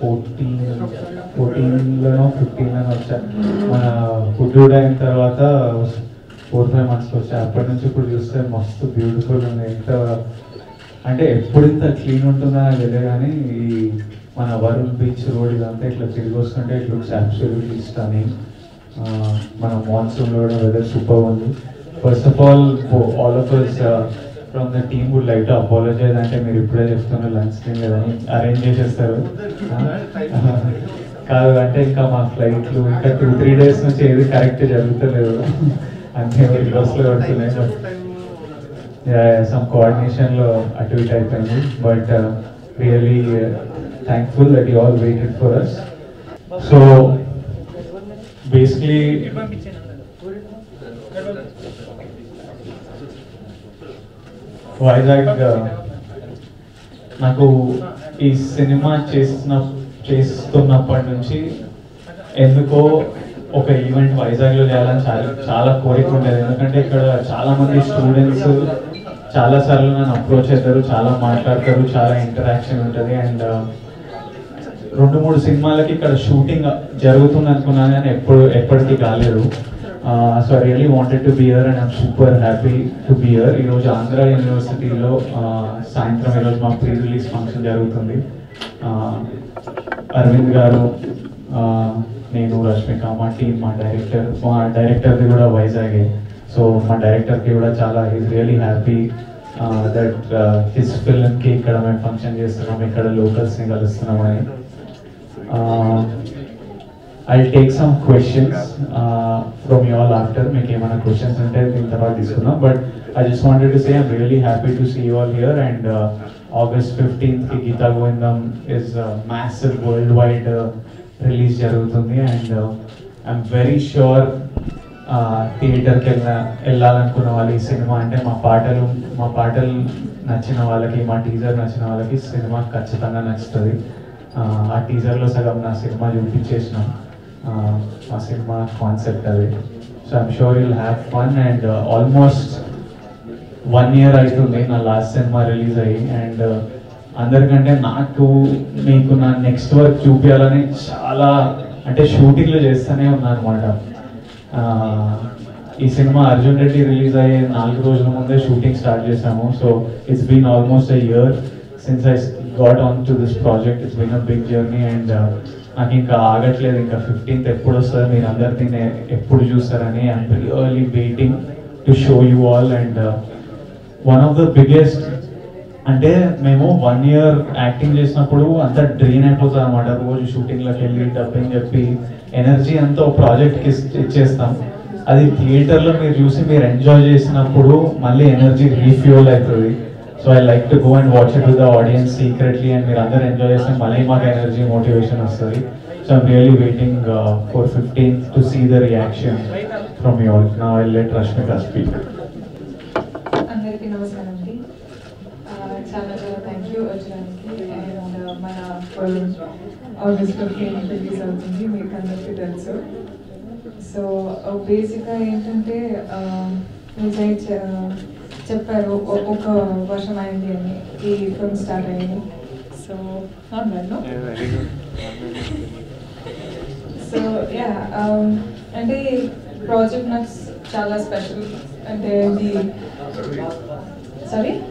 Fourteen ఫోర్టీన్లోనో ఫిఫ్టీన్లోనో వచ్చా మన food అయిన తర్వాత ఫోర్ ఫైవ్ మంత్స్కి వచ్చా అప్పటి నుంచి ఇప్పుడు చూస్తే మస్తు బ్యూటిఫుల్ ఉంది ఎంత అంటే ఎప్పుడు ఇంత క్లీన్ ఉంటుందో నాకు తెలియదు కానీ ఈ మన వరుణ్ బీచ్ రోడ్ ఇదంతా ఇట్లా తిరిగి వస్తుంటే ఇట్ లుక్స్ అబ్సల్యూట్లీ స్టనింగ్ మన మాన్సూన్లో కూడా వెదర్ సూపర్ ఉంది first of all all of us from the team would like to apologise అంటే మీరు ఇప్పుడే చెప్తున్నారు లంచ్ తినలేదని అరేంజ్ చేసేస్తారు కాదు అంటే ఇంకా మా ఫ్లైట్లు ఇంకా టూ త్రీ డేస్ నుంచి ఏది కరెక్ట్ జరుగుతలేదు అన్నీ బస్సులో పడుతున్నాయి బట్ సమ్ కోఆర్డినేషన్లో అటు ఇటు అయిపోయింది but really thankful that you all waited for us so basically Vizag నాకు ఈ సినిమా చేసిన చేస్తున్నప్పటి నుంచి ఎందుకో ఒక ఈవెంట్ వైజాగ్లో చేయాలని చాలా చాలా కోరిక ఉండేది ఎందుకంటే ఇక్కడ చాలా మంది స్టూడెంట్స్ చాలా సార్లు నన్ను అప్రోచ్ అవుతారు చాలా మాట్లాడతారు చాలా ఇంటరాక్షన్ ఉంటుంది అండ్ రెండు మూడు సినిమాలకి ఇక్కడ షూటింగ్ జరుగుతుంది అనుకున్నాను కానీ ఎప్పుడు ఎప్పటికీ కాలేదు so I really wanted to be here and I'm super happy to be here ఈరోజు ఆంధ్ర యూనివర్సిటీలో సాయంత్రం ఈరోజు మా ప్రీ రిలీజ్ ఫంక్షన్ జరుగుతుంది Uh, అరవింద్ గారు uh, నేను రష్మిక మా టీం మా డైరెక్టర్ మా డైరెక్టర్ది కూడా వైజాగే సో మా డైరెక్టర్కి కూడా చాలా is really happy that his ఫిల్మ్కి ఇక్కడ మేము ఫంక్షన్ చేస్తున్నాం ఇక్కడ లోకల్స్ని కలుస్తున్నామని I take some questions from you all after మీకు ఏమైనా క్వశ్చన్స్ ఉంటే దీని తర్వాత తీసుకుందాం but I just wanted to say I'm really happy to see you all here and August ఫిఫ్టీన్త్కి Geetha Govindam is massive world wide release జరుగుతుంది అండ్ ఐఎమ్ వెరీ షూర్ థియేటర్కి వెళ్ళ వెళ్ళాలనుకున్న వాళ్ళు ఈ సినిమా అంటే మా పాటలు మా పాటలు నచ్చిన వాళ్ళకి మా టీజర్ నచ్చిన వాళ్ళకి సినిమా ఖచ్చితంగా నచ్చుతుంది ఆ, ఆ టీజర్లో సగం నా సినిమా చూపించేసిన ఆ, మా సినిమా కాన్సెప్ట్ అది so I'm sure you'll have fun and almost one year అవుతుంది నా లాస్ట్ సినిమా రిలీజ్ అయ్యి అండ్ అందరికంటే నాకు మీకు నా నెక్స్ట్ వర్క్ చూపించాలని చాలా అంటే షూటింగ్లు చేస్తూనే ఉన్నాను అనమాట ఈ సినిమా అర్జున్ రెడ్డి రిలీజ్ అయ్యే నాలుగు రోజుల ముందే షూటింగ్ స్టార్ట్ చేసాము so it's been almost a year since I got on to this project it's been a big journey and నాకు ఇంకా ఆగట్లేదు ఇంకా ఫిఫ్టీన్త్ ఎప్పుడు వస్తుంది మీరు అందరినీ నే- ఎప్పుడు చూస్తారని I'm really waiting to show you all and one of the biggest అంటే మేము వన్ ఇయర్ యాక్టింగ్ చేసినప్పుడు అంతా డ్రైన్ అయిపోతుంది అనమాట రోజు షూటింగ్లోకి వెళ్ళి డబ్బింగ్ చెప్పి ఎనర్జీ అంతా ఒక ప్రాజెక్ట్కి ఇచ్చేస్తాం అది థియేటర్లో మీరు చూసి మీరు ఎంజాయ్ చేసినప్పుడు మళ్ళీ ఎనర్జీ రీఫ్యూల్ అవుతుంది so I like to go and watch it to the audience secretly and మీరు అందరు ఎంజాయ్ చేస్తే మళ్ళీ మాకు ఎనర్జీ మోటివేషన్ వస్తుంది so I'm really waiting for fifteen to see the reaction from you all నా I let Rashmika speak అందరికీ నమస్కారం అండి ఆ, చాలా చాలా థ్యాంక్ యూ వచ్చడానికి అండ్ మన ఆగస్ట్ ఫిఫ్టీన్ రిలీజ్ అవుతుంది మీకు అందరికీ తెలుసు సో బేసిక్గా ఏంటంటే ఆ, విజయ్ చె- చెప్పారు ఒ- ఒక వర్షం అయింది అని ఈ ఫిల్మ్ స్టార్ట్ అయింది సో నార్మల్ సో యా అంటే ప్రాజెక్ట్ నాకు చాలా స్పెషల్ అంటే ఇది సారీ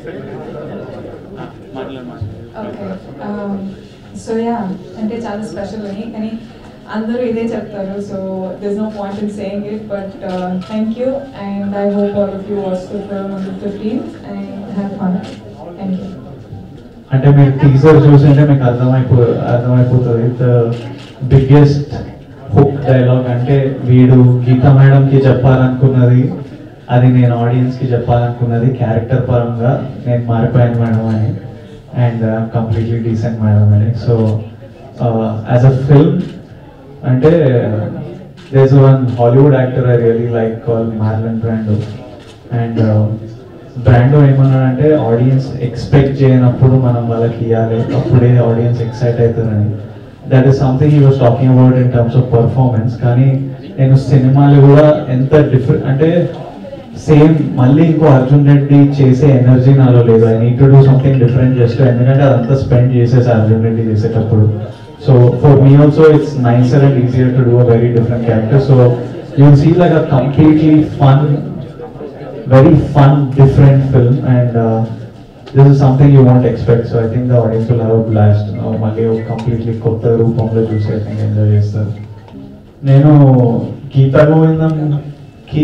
ఓకే సో యా అంటే చాలా స్పెషల్ అని కానీ అందరూ ఇదే చెప్తారు so this no point in saying it but thank you and I hope all of you watch the film on the fifteen and have fun thank you అంటే మీరు teaser చూసింటే మీకు అర్థమైపో అర్థమైపోతుంది ద బిగ్గెస్ట్ హుక్ డైలాగ్ అంటే వీడు గీత మేడంకి చెప్పాలనుకున్నది అది నేను ఆడియన్స్కి చెప్పాలనుకున్నది క్యారెక్టర్ పరంగా నేను మారిపోయాను మేడం అని అండ్ కంప్లీట్లీ డీసెంట్ మేడం అని సో యాజ్ అ ఫిల్మ్ అంటే there's one Hollywood actor I really like call Marlon Brando and Brando ఏమన్నాడంటే ఆడియన్స్ ఎక్స్పెక్ట్ చేయనప్పుడు మనం వాళ్ళకి ఇవ్వాలి అప్పుడే ఆడియన్స్ ఎక్సైట్ అవుతారని that is something he was talking about in terms of performance కానీ నేను సినిమాలు కూడా ఎంత డిఫరెంట్ అంటే సేమ్ మళ్ళీ ఇంకో అర్జున్ రెడ్డి చేసే ఎనర్జీ నాలో లేదు I need to do something different just ఎందుకంటే అదంతా స్పెండ్ చేసేసి అర్జున్ రెడ్డి చేసేటప్పుడు So for me also, it's nicer and easier to do a very different character. So you'll see like a completely fun, very fun, different film, and uh, this is something you won't expect. So I think the audience will have a blast. Uh, మళ్ళీ ఒక completely కొత్త రూపంలో చూసి I think enjoy చేస్తారు నేను గీతా గోవిందంకి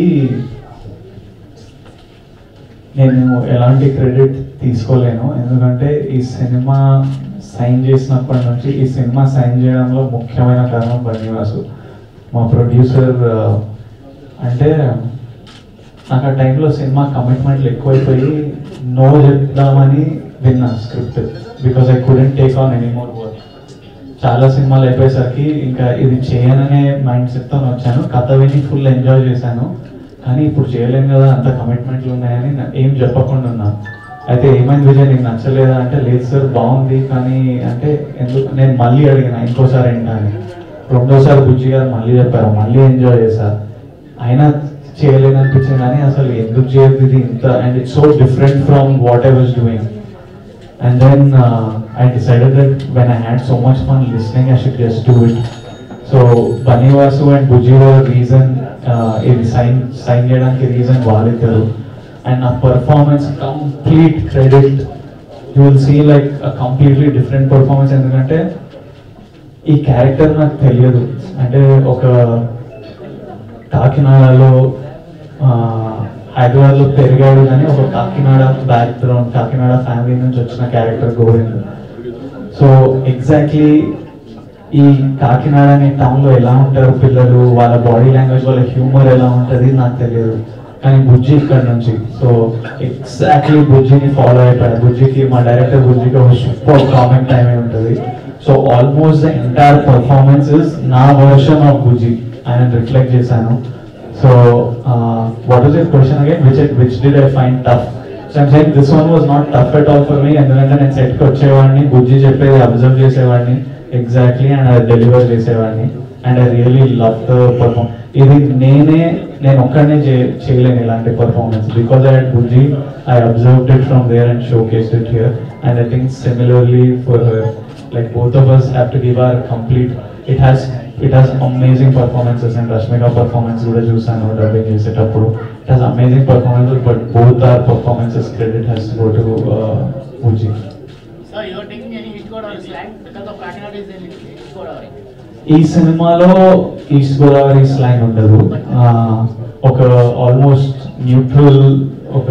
నేను ఎలాంటి credit తీసుకోలేను ఎందుకంటే ఈ సినిమా సైన్ చేసినప్పటి నుంచి ఈ సినిమా సైన్ చేయడంలో ముఖ్యమైన కారణం బన్నీవాసు మా ప్రొడ్యూసర్ అంటే నాకు ఆ టైంలో సినిమా కమిట్మెంట్లు ఎక్కువైపోయి నో చెప్దామని విన్నా script because I couldn't take on any more work చాలా సినిమాలు అయిపోయేసరికి ఇంకా ఇది చేయననే మైండ్ సెట్తో వచ్చాను కథ విని ఫుల్ ఎంజాయ్ చేశాను కానీ ఇప్పుడు చేయలేను కదా అంత కమిట్మెంట్లు ఉన్నాయని నా- ఏం చెప్పకుండా ఉన్నా అయితే ఏమైంది విజయ్ నీకు నచ్చలేదా అంటే లేదు సార్ బాగుంది కానీ అంటే ఎందుకు నేను మళ్ళీ అడిగిన ఇంకోసారి ఏంటా అని రెండోసారి బుజ్జి గారు మళ్ళీ చెప్పారు మళ్ళీ ఎంజాయ్ చేశా అయినా చేయలేని అనిపించింది కానీ అసలు ఎందుకు చేయదు ఇది ఇంత and it's so different from what I was doing And then uh, I decided that when I had so much fun listening, I should just do it. So Bunny Vasu and Buji were reason, uh, in sign, sign చేయడానికి reason వాళ్ళిద్దరు and a performance complete credit you will see like a completely different performance ఎందుకంటే ఈ character నాకు తెలియదు అంటే ఒక కాకినాడలో ఆ, హైదరాబాద్లో పెరిగాడు కానీ ఒక కాకినాడ బ్యాక్గ్రౌండ్ కాకినాడ ఫ్యామిలీ నుంచి వచ్చిన క్యారెక్టర్ గోవింద్ సో ఎగ్జాక్ట్లీ ఈ కాకినాడ అనే టౌన్లో ఎలా ఉంటారు పిల్లలు వాళ్ళ బాడీ లాంగ్వేజ్ వాళ్ళ హ్యూమర్ ఎలా ఉంటుంది నాకు తెలియదు కానీ బుజ్జి ఇక్కడ నుంచి సో ఎగ్జాక్ట్లీ బుజ్జిని ఫాలో అయిపోయాను బుజ్జికి మా డైరెక్టర్ బుజ్జికి ఒక సూపర్ కామెంట్ టైం అయి ఉంటుంది so almost the entire performance is నా వర్షన్ ఆఫ్ బుజ్జి ఆయన రిఫ్లెక్ట్ చేశాను so what is your question again which which did I find tough so I'm saying this one was not tough at all for me ఎందుకంటే నేను సెట్కి వచ్చేవాడిని బుజ్జి చెప్పేది observe చేసేవాడిని exactly and అది డెలివర్ చేసేవాడిని and I really love the perform ఇది నేనే నేను ఒక్కడనే చే- చేయలేను ఇలాంటి performance because I head Bujji I observed it from there and showcase it here and I think similarly for like both of us have to give our complete it has it has amazing performances and Rashmika performance కూడా చూసాను dubbing చేసేటప్పుడు it has amazing performances but both our performances credit has to go to uh, Uji So you are taking any East Godavari slang because of Kakinada is in East Godavari. ఈ సినిమాలో east Godavari slang ఉండదు ఆ, ఒక almost neutral ఒక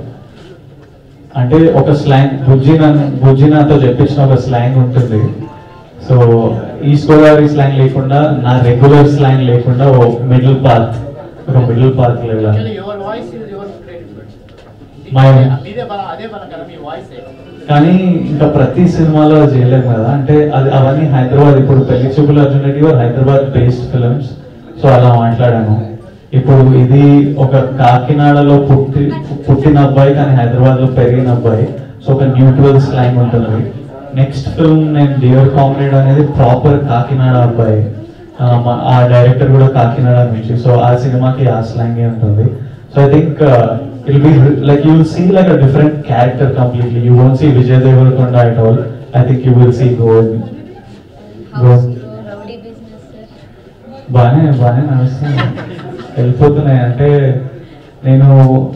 అంటే ఒక slang బుజ్జి నన్ను బుజ్జి నాతో చెప్పించిన ఒక స్లాంగ్ ఉంటుంది సో ఈస్ట్ గోదావరి స్లాంగ్ లేకుండా నా రెగ్యులర్ స్లాంగ్ లేకుండా ఓ మిడిల్ పాత్ ఒక మిడిల్ పాత్ వెళ్ళాలి Actually your voice is your credit. My- మీదే బలం అదే బలం కదా మీ వాయిస్ కానీ ఇంకా ప్రతి సినిమాలో అది చేయలేము కదా అంటే అది అవన్నీ హైదరాబాద్ ఇప్పుడు పెళ్లి చూపులు అర్జున్ రెడ్డి వారు హైదరాబాద్ బేస్డ్ ఫిల్మ్స్ సో అలా మాట్లాడాను ఇప్పుడు ఇది ఒక కాకినాడలో పుట్టి పుట్టిన అబ్బాయి కానీ హైదరాబాద్ లో పెరిగిన అబ్బాయి సో ఒక న్యూట్రల్ స్లాంగ్ ఉంటుంది నెక్స్ట్ ఫిల్మ్ నేను డియర్ కామ్రేడ్ అనేది ప్రాపర్ కాకినాడ అబ్బాయి ఆ, మా- ఆ డైరెక్టర్ కూడా కాకినాడ నుంచి సో ఆ సినిమాకి ఆ స్లాంగే ఉంటుంది so I think it be like you will see like a different character completely you won't see Vijay Devarakonda at all I think you will see Govind house rowdy business sir బాగానే బాగానే నడుస్తుంది వెళ్ళిపోతున్నాయి అంటే నేను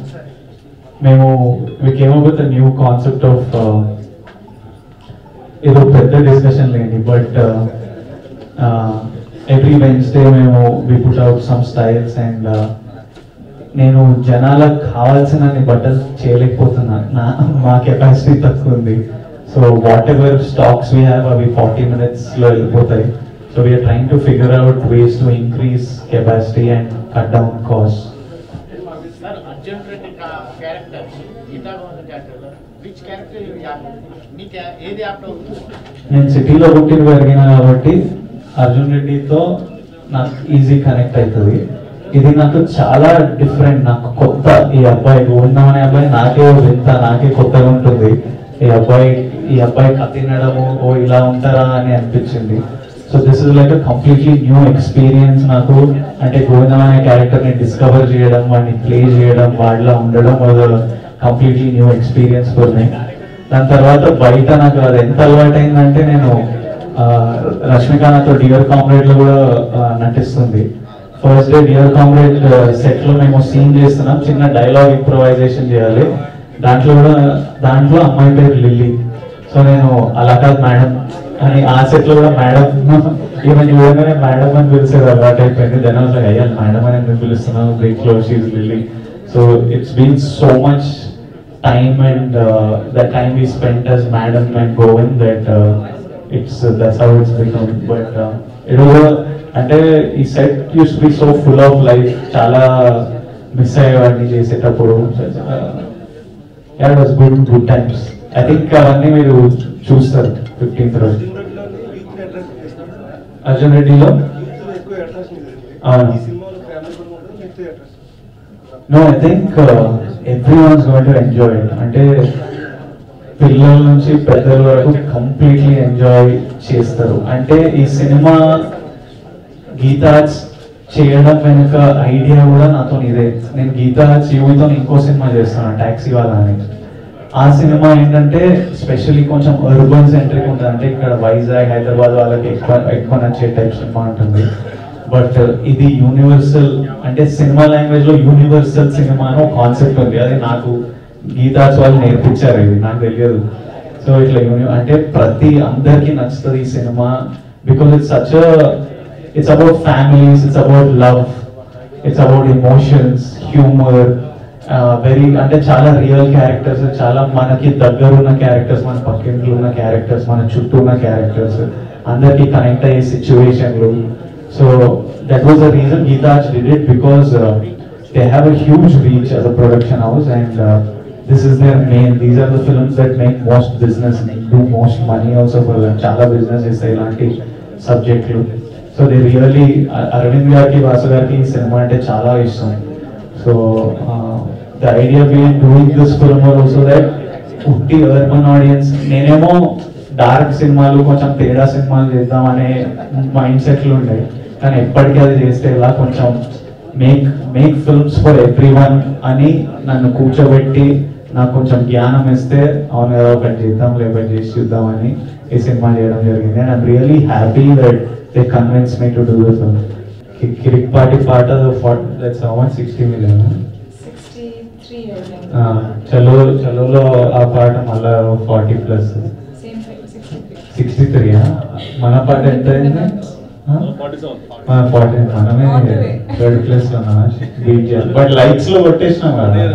మేము we came up with new concept of ఏదో పెద్ద discussion లేండి బట్ ఎవ్రీ వెన్స్డే మేము we put out some styles and నేను జనాలకు కావాల్సిన బట్టలు చేయలేకపోతున్నా నా మా కెపాసిటీ తక్కువ ఉంది so whatever stocks we have అవి ఫార్టీ మినిట్స్లో వెళ్ళిపోతాయి so we're trying to figure out ways to increase capacity and cut down cost sir Arjun Reddy character Geetha Govinda character which character మీ ca- ఏది యాప్ట్ అవుతుంది నేను సిటీలో పుట్టిన పెరిగిన కాబట్టి అర్జున్ రెడ్డితో నాకు ఈజీ కనెక్ట్ అవుతుంది ఇది నాకు చాలా డిఫరెంట్ నాకు కొత్త ఈ అబ్బాయి గోవిందం అనే అబ్బాయి నాకే వింత నాకే కొత్తగా ఉంటుంది ఈ అబ్బాయి ఈ అబ్బాయి కథ తినడము ఓ ఇలా ఉంటారా అని అనిపించింది so this is like a completely new experience నాకు అంటే గోవిందం అనే క్యారెక్టర్ ని డిస్కవర్ చేయడం వాడిని ప్లే చేయడం వాడిలా ఉండడం completely new experience for me దాని తర్వాత బయట నాకు అది ఎంత అలవాటైందంటే నేను రష్మిక నాతో డియర్ కామ్రేడ్ లో కూడా ఆ, నటిస్తుంది first day dear comrade set లో మేము సీన్ చేస్తున్నాం చిన్న డైలాగ్ ఇంప్రొవైజేషన్ చేయాలి దాంట్లో కూడా దాంట్లో అమ్మాయి పేరు లిల్లీ సో నేను అలా కాదు మేడం అని ఆ సెట్ లో కూడా మేడం ఈవెన్ చూడగానే మేడం అని పిలిచేది అలవాటు అయిపోయింది దెన్ వాజ్ లైక్ అయ్యా మేడం అని ఎందుకు పిలుస్తున్నాను బ్రేక్ లో she's lily so it's been so much time and uh, the time we spent as Madam and Govind that uh, it's uh, that's how it's become. But uh, it was a అంటే ఈ set use be so full of life చాలా miss అయ్యేవాడిని చేసేటప్పుడు it was good good times I think అవన్నీ మీరు చూస్తారు fifteenth రోజు అర్జున్ రెడ్డిలో అవును. No I think everyone's going to enjoy it అంటే పిల్లల నుంచి పెద్దల వరకు కంప్లీట్లీ ఎంజాయ్ చేస్తారు అంటే ఈ సినిమా గీతాజ్ చేయడం వెనుక ఐడియా కూడా నాతో ఇదే నేను గీతాజ్ యూవితో ఇంకో సినిమా చేస్తాను టాక్సీ వాళ్ళ అని ఆ సినిమా ఏంటంటే స్పెషల్లీ కొంచెం అర్బన్ సెంట్రిక్ ఉంటుంది అంటే ఇక్కడ వైజాగ్ హైదరాబాద్ వాళ్ళకి ఎక్కువ ఎక్కువ నచ్చే టైప్ సినిమా ఉంటుంది బట్ ఇది యూనివర్సల్ అంటే సినిమా లాంగ్వేజ్ లో యూనివర్సల్ సినిమా అని ఒక కాన్సెప్ట్ ఉంది అది నాకు గీతాస్ వాళ్ళు నేర్పించారు ఇది నాకు తెలియదు సో ఇట్లా యూని అంటే ప్రతి అందరికి నచ్చుతుంది ఈ సినిమా because it's such it's about families it's about love it's about emotions humour very అంటే చాలా రియల్ క్యారెక్టర్స్ చాలా మనకి దగ్గర ఉన్న క్యారెక్టర్స్ మన పక్కింట్లో ఉన్న క్యారెక్టర్స్ మన చుట్టూ ఉన్న క్యారెక్టర్స్ అందరికి కనెక్ట్ అయ్యే సిచ్యువేషన్లు so that was the reason Geetha's did it because they have a huge reach as a production house and uh, this is their main these are the films that make most business do most money also for them చాలా business చేస్తాయి ఇలాంటి సబ్జెక్టులు so they really Arvind గారికి వాసు గారికి ఈ cinema అంటే చాలా ఇష్టం so the idea behind doing this film also that ఉట్టి అర్బన్ ఆడియన్స్ నేనేమో డార్క్ సినిమాలు కొంచెం తేడా సినిమాలు చేద్దామనే మైండ్ సెట్లు ఉండే కానీ ఎప్పటికీ అది చేస్తే ఇలా కొంచెం make make films for everyone అని నన్ను కూర్చోబెట్టి నాకు కొంచెం జ్ఞానం ఇస్తే అవును కదా ఒకటి చేద్దాం లేకపోతే చేసి చూద్దామని ఈ సినిమా చేయడం జరిగింది and I'm really happy that they convince me to do the film Kirik Party పాట that's how much sixty million sixty three Chalo చలోలో ఆ పాట మళ్ళా forty plus same sixty three sixty three మన పాట ఎంత అయింది ఫార్టీ మనమే On the way. Third place లో బీట్ చేయాలి బట్ లైక్స్ లో కొట్టేసినాం కదా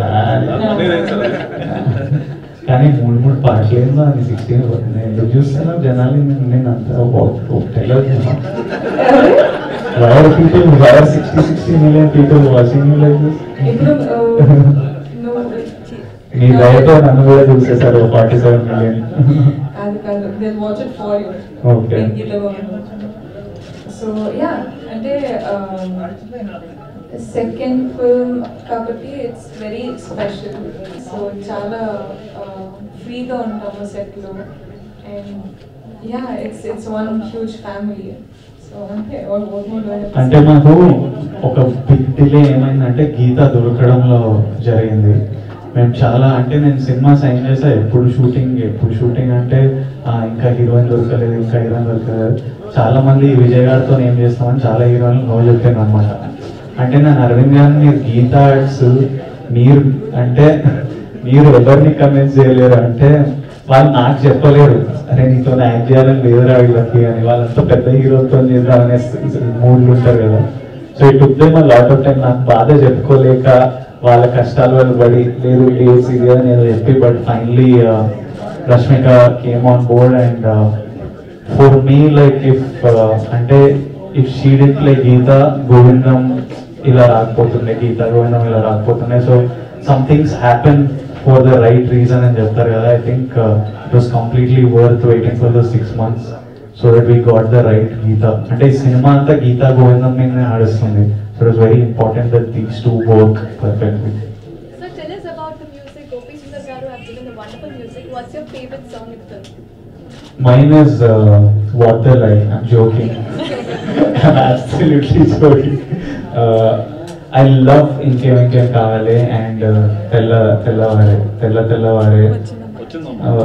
కానీ మూడు మూడు పాటలు ఏందో అది సిక్స్టీ నేను ఎందుకు చూస్తాను జనాలు నేను నేను అంత తెలియదు where people where sixty sixty million people watching like ఇప్పుడు ఆ, నువ్వు మీ దయతో నన్ను కూడా చూసేసారు ఫార్టీ సెవెన్ మిలియన్ కాదు కాదు they watch it for you Okay. So yeah అంటే సెకండ్ ఫిల్మ్ కాబట్టి ఇట్స్ వెరీ స్పెషల్ సో చాలా ఫ్రీగా ఉంటాము సెట్లో and yeah it's it's one huge family so అంటే what more do I have to అంటే say? మాకు ఒక బిగ్ డిలే ఏమైందంటే గీత దొరకడంలో జరిగింది మేము చాలా అంటే నేను సినిమా సైన్ చేసా ఎప్పుడు షూటింగ్ ఎప్పుడు షూటింగ్ అంటే ఆ, ఇంకా హీరోయిన్ దొరకలేదు ఇంకా హీరోయిన్ దొరకలేదు చాలా మంది విజయ్ గారితో ఏం చేస్తామని చాలా హీరోయిన్లు నో చెప్పాను అనమాట అంటే నేను అరవింద్ గారిని మీరు గీత ఆర్ట్స్ మీరు అంటే మీరు ఎవరిని కన్విన్స్ చేయలేరు అంటే వాళ్ళు నాకు చెప్పలేరు అరే నీతో యాక్ట్ చేయాలని లేదురా వీళ్ళకి అని వాళ్ళంతా పెద్ద హీరోతో చేద్దామనే మూడ్లు ఉంటారు కదా so it took them lot of time నాకు బాధ చెప్పుకోలేక వాళ్ళ కష్టాలు వాళ్ళు పడి లేదు లేదు ఇది అని ఏదో చెప్పి but finally Rashmika came on board and for me like if అంటే if she did like Geetha Govindam ఇలా రాకపోతుండే గీత గోవిందం ఇలా రాకపోతుండే so somethings happen for the right reason అని చెప్తారు కదా I think it was completely worth waiting for the six months so that we got the right Geetha అంటే ఈ సినిమా అంతా గీత గోవిందం మీద నడుస్తుంది so it's very important that these two work perfectly So tell us about the music. Gopi Sundar Garu have given the wonderful music. What's your favorite song in the film? Mine is uh, Water Line. I'm joking. I'm absolutely joking. Uh, I love Inke Inke Kavale and uh, Tella Tella Vare. Tella Tella Vare. Uh,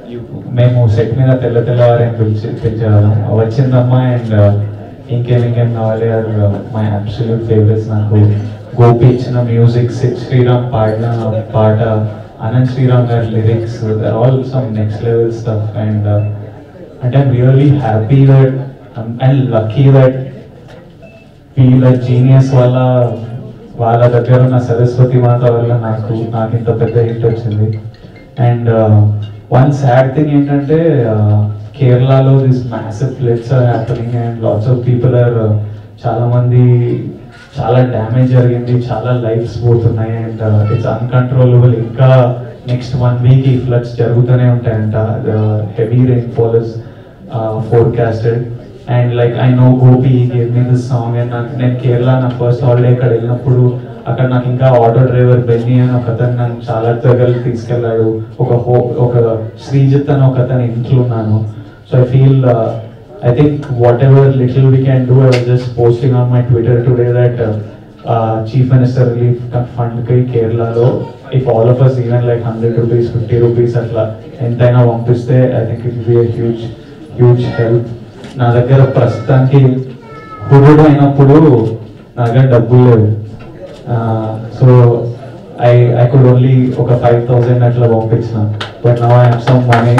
మేము సెట్ మీద తెల్ల తెల్లవారి అని పిలిచి పిలిచేవాళ్ళం వచ్చిందమ్మా and ఇంకేం ఇంకేం కావాలి ఆర్ మై అబ్సల్యూట్ ఫేవరెట్స్ నాకు గోపి ఇచ్చిన మ్యూజిక్ సిద్ శ్రీరామ్ పాడిన పాట అనంత్ శ్రీరామ్ గారి lyrics they're all some next level stuff and అంటే I'm really happy that and lucky that వీళ్ళ జీనియస్ వల్ల వాళ్ళ దగ్గర ఉన్న సరస్వతి మాత వల్ల నాకు నాకు ఇంత పెద్ద హిట్ వచ్చింది అండ్ వన్ సాడ్ థింగ్ ఏంటంటే కేరళలో this massive floods are happening and lots of people are చాలా మంది చాలా డ్యామేజ్ జరిగింది చాలా లైఫ్స్ పోతున్నాయి అండ్ ఇట్స్ అన్కంట్రోలబుల్ ఇంకా నెక్స్ట్ వన్ వీక్ ఈ ఫ్లడ్స్ జరుగుతూనే ఉంటాయంట heavy rain fall is forecasted and like I know Gopi gave me this song and నాకు నేను కేరళ నా ఫస్ట్ హాలిడే ఇక్కడ వెళ్ళినప్పుడు అక్కడ నాకు ఇంకా ఆటో డ్రైవర్ బెన్నీ అని ఒక అతను నన్ను చాలా దగ్గర తీసుకెళ్ళాడు ఒక హో ఒక శ్రీజిత్ అని ఒక అతను ఇంట్లో ఉన్నాను so I feel I think whatever little we can do I just posting on my Twitter today that chief minister relief fund కి కేరళలో if all of us even like hundred rupees fifty rupees అట్లా ఎంతైనా పంపిస్తే I think it be huge huge help నా దగ్గర ప్రస్తుతానికి కుర్రుడు అయినప్పుడు నా దగ్గర డబ్బులు లేవు so I I could only ఒక ఫైవ్ థౌసండ్ అట్లా పంపించిన but now I have some money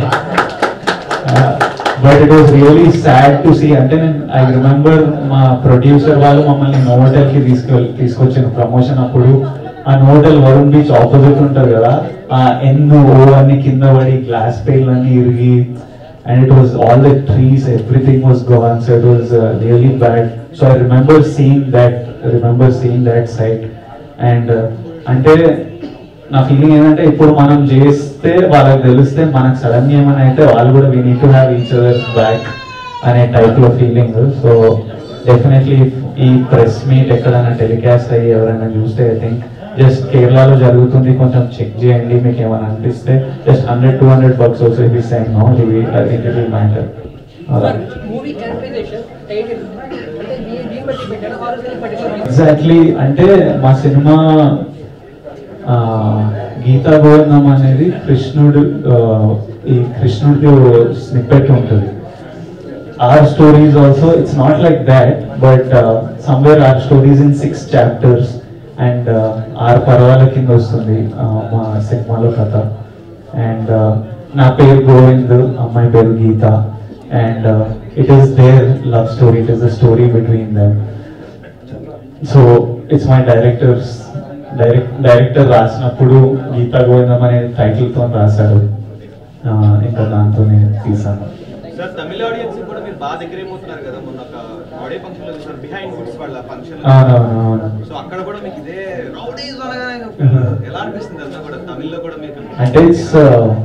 but it was really sad to see అంటే నేను ఐ రిమెంబర్ మా ప్రొడ్యూసర్ వాళ్ళు మమ్మల్ని నోవోటల్ కి తీసుకెళ్ళి తీసుకొచ్చిన ప్రమోషన్ అప్పుడు ఆ నోవోటల్ వరుణ్ బీచ్ ఆపోజిట్ ఉంటుంది కదా ఆ ఎన్ ఓ అన్ని కింద పడి గ్లాస్ పెయిల్ అన్ని ఇరిగి and it was all the trees, everything was gone, so it was uh, really bad. So I remember seeing that, remember seeing that site, and uh, అంటే నా feeling ఏంటంటే ఇప్పుడు మనం చేస్తే వాళ్ళకి తెలిస్తే మనకు సడన్ ఏమైనా అయితే వాళ్ళు కూడా we need to have each others back అనే టైప్ లో ఫీలింగ్ సో డెఫినెట్లీ ఈ ప్రెస్ మీట్ ఎక్కడైనా టెలికాస్ట్ అయ్యి ఎవరైనా చూస్తే ఐ థింక్ జస్ట్ కేరళలో జరుగుతుంది కొంచెం చెక్ చేయండి మీకు ఏమైనా అనిపిస్తే just hundred two hundred bucks వస్తే ఇవి సేమ్ నో ఇవి I think it will matter movie characterization title అంటే దీ- దీన్ని బట్టి పెట్టారు ఆర్ పర్టికులర్ ఎగ్జాక్ట్లీ అంటే మా సినిమా ఆ, గీతా గోవిందం అనేది కృష్ణుడు ఆ, ఈ కృష్ణుడికి స్నిప్పెట్ ఉంటుంది our stories also it's not like that but uh, somewhere our stories in six chapters and uh, our పర్వాల కింద వస్తుంది uh, మా సినిమాలో కథ అండ్ నా పేరు గోవింద్ అమ్మాయి పేరు Geetha and it is their love story it is the story between them so it's my directors direct director రాసినప్పుడు గీతా గోవిందం అనే టైటిల్తో రాశాడు ఆ, ఇంకా దాంతోనే తీసాను సార్ తమిళ ఆడియన్స్ కూడా మీరు బాగా దగ్గర ఏమవుతున్నారు కదా మొన్న ఒక ఆడియో ఫంక్షన్ లో చూసారు బిహైండ్ గుడ్స్ వాళ్ళ ఫంక్షన్ అవునవును అవును సో అక్కడ కూడా మీకు ఇదే రౌడీస్ అనగానే ఎలా అనిపిస్తుంది అంతా కూడా తమిళ్లో కూడా మీకు అంటే ఇట్స్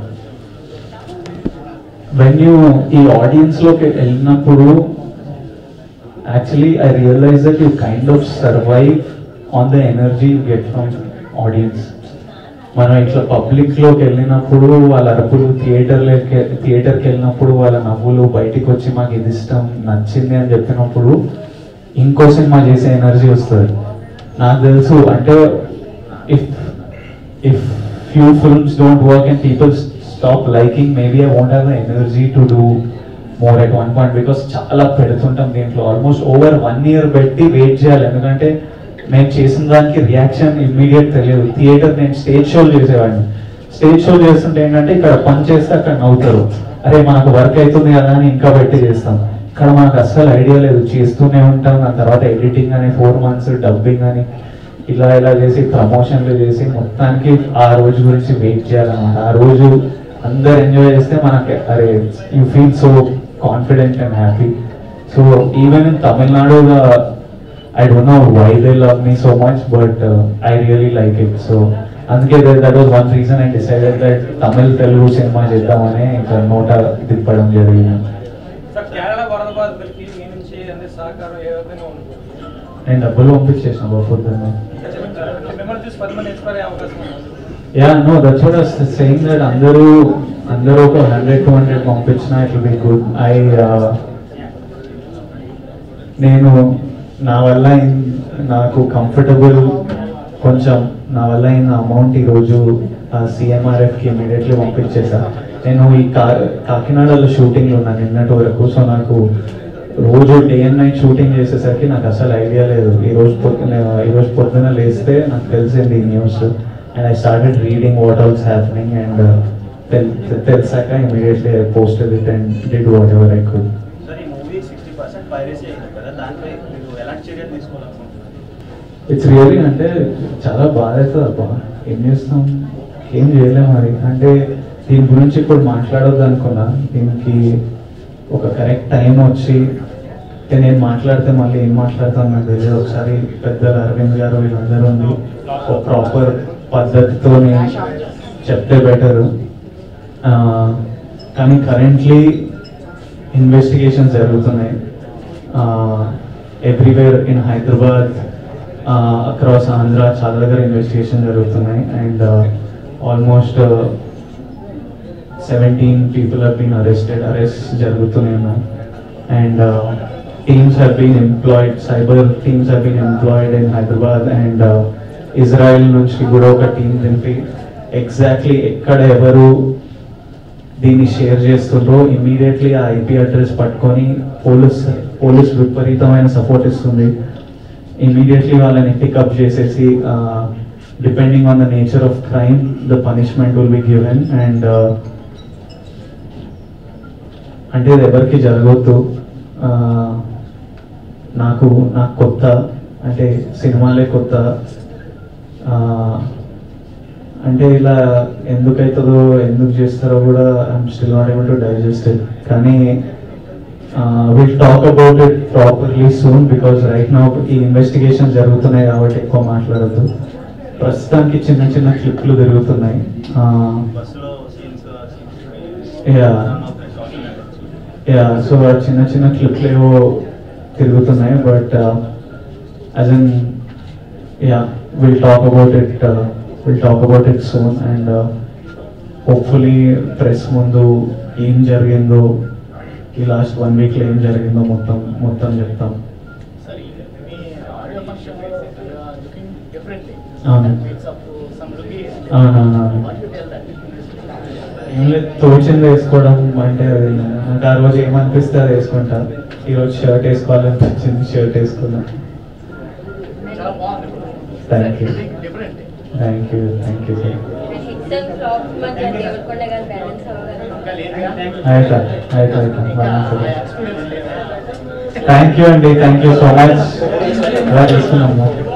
వెన్ యూ ఈ ఆడియన్స్ లోకి వెళ్ళినప్పుడు actually I realize that you kind of survive on the energy you get from audience మనం ఇట్లా పబ్లిక్ లోకి వెళ్ళినప్పుడు వాళ్ళ అరుపులు థియేటర్లోకి థియేటర్కి వెళ్ళినప్పుడు వాళ్ళ నవ్వులు బయటికి వచ్చి మాకు ఇది ఇష్టం నచ్చింది అని చెప్పినప్పుడు ఇంకో సినిమా చేసే ఎనర్జీ వస్తుంది నాకు తెలుసు అంటే if if few films don't work and people s- stop liking, maybe I won't have the energy to do more at one point because చాలా పెడుతుంటాం దీంట్లో ఆల్మోస్ట్ ఓవర్ వన్ ఇయర్ పెట్టి వెయిట్ చేయాలి ఎందుకంటే మేము చేసిన దానికి రియాక్షన్ ఇమ్మీడియట్ తెలియదు థియేటర్ నేను స్టేజ్ షోలు చేసేవాడిని స్టేజ్ షో చేస్తుంటే ఏంటంటే ఇక్కడ పని చేస్తే అక్కడ నవ్వుతారు అరే మనకు వర్క్ అవుతుంది కదా అని ఇంకా పెట్టి చేస్తాం ఇక్కడ మనకు అస్సలు ఐడియా లేదు చేస్తూనే ఉంటాం దాని తర్వాత ఎడిటింగ్ అని ఫోర్ మంత్స్ డబ్బింగ్ అని ఇలా ఇలా చేసి ప్రమోషన్లు చేసి మొత్తానికి ఆ రోజు గురించి వెయిట్ చేయాలన్నమాట ఆ రోజు అందరు ఎంజాయ్ చేస్తే మనకి అరే you feel so confident and happy so even in Tamil Nadu I don't know why they love me so much but I really like it so అందుకే that was one reason I decided that Tamil Telugu సినిమా చేద్దామని ఇంకా నోట తిప్పడం జరిగింది sir Kerala వరద బాధితులకి మీ నుంచి అందే సహకారం ఏ విధంగా ఉంది నేను డబ్బులు పంపించేసిన పొద్దున్నే మిమ్మల్ని చూసి పది మంది ఇన్స్పైర్ అయ్యే అవకాశం ఉంది yeah no that's what I saying that అందరూ అందరూ ఒక హండ్రెడ్ టూ హండ్రెడ్ పంపించిన it will be good I నేను నా వల్ల ఇన్- నాకు కంఫర్టబుల్ కొంచెం నా వల్ల అయిన అమౌంట్ ఈరోజు సిఎంఆర్ఎఫ్కి ఇమీడియట్లీ పంపించేసా నేను ఈ కా కాకినాడలో షూటింగ్లో ఉన్నాను నిన్నటి వరకు సో నాకు రోజు డే అండ్ నైట్ షూటింగ్ చేసేసరికి నాకు అసలు ఐడియా లేదు ఈ రోజు పొద్దున ఈ రోజు పొద్దున లేస్తే నాకు తెలిసింది ఈ news and I started reading what all's happening and తెలిసాక immediately I posted it and did whatever I could sir ఈ మూవీ సిక్స్టీ పర్సెంట్ పైరసీ అయింది కదా దానిపై మీరు ఎలాంటి చర్యలు తీసుకోవాలనుకుంటున్నారు ఇట్స్ రియలీ అంటే చాలా బాధ అవుతుంది అబ్బా ఏం చేస్తాం ఏం చేయలేం మరి అంటే దీని గురించి ఇప్పుడు మాట్లాడొద్దు అనుకున్నా దీనికి ఒక కరెక్ట్ టైం వచ్చి అంటే నేను మాట్లాడితే మళ్ళీ ఏం మాట్లాడతాను నాకు తెలియదు ఒకసారి పెద్దలు అరవింద్ గారు వీళ్ళందరూ ఉండి ఒక ప్రాపర్ పద్ధతితో చెప్తే బెటర్ కానీ కరెంట్లీ ఇన్వెస్టిగేషన్స్ జరుగుతున్నాయి everywhere in Hyderabad across Andhra చాలా దగ్గర ఇన్వెస్టిగేషన్ జరుగుతున్నాయి and almost seventeen people have been arrested arrest జరుగుతూనే ఉన్నాయి and teams have been employed cyber teams have been employed in Hyderabad and Israel నుంచి కూడా ఒక టీం దింపి ఎగ్జాక్ట్లీ ఎక్కడ ఎవరు దీన్ని షేర్ చేస్తుండ్రో ఇమీడియట్లీ ఆ ఐపీ అడ్రస్ పట్టుకొని పోలీస్ పోలీస్ విపరీతమైన సపోర్ట్ ఇస్తుంది ఇమీడియట్లీ వాళ్ళని పికప్ చేసేసి depending on the nature of crime the punishment will be given and అంటే ఇది ఎవరికి జరగవద్దు ఆ, నాకు నాకు కొత్త అంటే సినిమాలే కొత్త ఆ, అంటే ఇలా ఎందుకు అవుతుందో ఎందుకు చేస్తారో కూడా I'm still not able to digest it కానీ will talk about it properly soon because right now ఈ ఇన్వెస్టిగేషన్ జరుగుతున్నాయి కాబట్టి ఎక్కువ మాట్లాడద్దు ప్రస్తుతానికి చిన్న చిన్న క్లిప్లు తిరుగుతున్నాయి ఆ, బస్సులో సీన్స్ Yeah. యా సో చిన్న చిన్న క్లిప్లు ఏవో తిరుగుతున్నాయి బట్ యాజ్ అన్ yeah will talk about it will talk about it soon and hopefully press ముందు ఏం జరిగిందో ఈ లాస్ట్ వన్ వీక్లో ఏం జరిగిందో మొత్తం మొత్తం చెప్తాం సరే మీ ఆడియో ఫంక్షన్ లుకింగ్ డిఫరెంట్లీ అవును. మీన్స్ అప్ సమ్ లుకి అవునవును వాట్ యు టెల్ దట్ ఏం లేదు తోచింది వేసుకోవడం అంటే అది నాకు ఆ రోజు ఏమనిపిస్తే అది వేసుకుంటా ఈరోజు షర్ట్ వేసుకోవాలనిపించింది షర్ట్ వేసుకున్నా చాలా బాగుంది Thank you. Different thank you thank you sir hits and flops మధ్య దేవరకొండ గారు బ్యాలెన్స్ అవ్వగలరు ఇంకా లేదుగా ఆಯ್ತಾ ಆಯ್ತು ಆಯ್ತು ఇంకా బాగా ఎక్స్పీరియన్స్ లేదా థ్యాంక్ యూ అండి థ్యాంక్ యూ సో మచ్ ఇలా తీసుకున్నాము